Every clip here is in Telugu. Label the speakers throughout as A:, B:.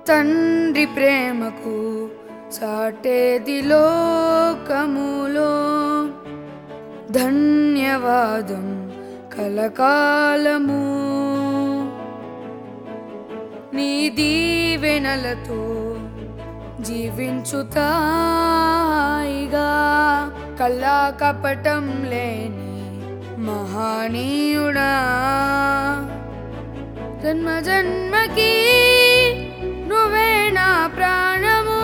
A: తండ్రి ప్రేమకు సాటేది లోకములో ధన్యవాదం కలకాలము నీ దీవెనలతో జీవించుతాయిగా కల్లా కపటం లేని మహానీయుడా జన్మ జన్మకి నువ్వే నా ప్రాణము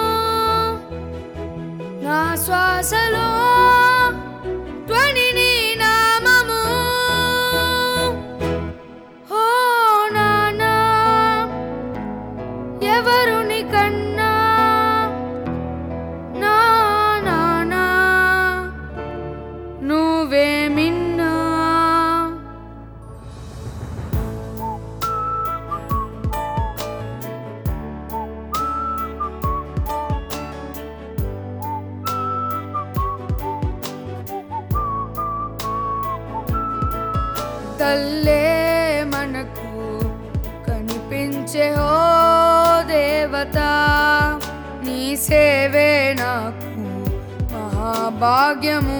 A: నా శ్వాసలో ధ్వని నీ నామము ఓ నానా ఎవరుని కన్నా నా నానా నువ్వే మిన్నా తల్లే మనకు కనిపించే హో దేవత నీ సేవే నాకు మహాభాగ్యము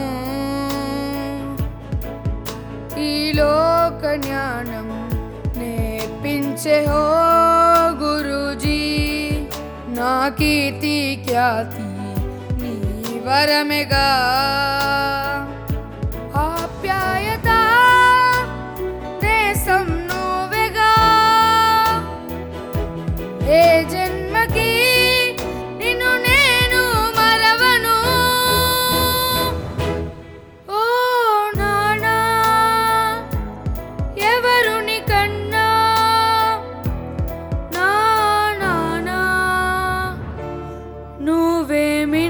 A: ఈ లోక జ్ఞానం నేర్పించే హో గురుజీ నా కీర్తి ఖ్యాతి నీ వరమెగా ఆప్యాయత దేశం నువ్వెగా ఏ జన్మకి నిన్ను నేను మరవను ఓ నానా ఎవరుని కన్నా నా నానా నువ్వేమి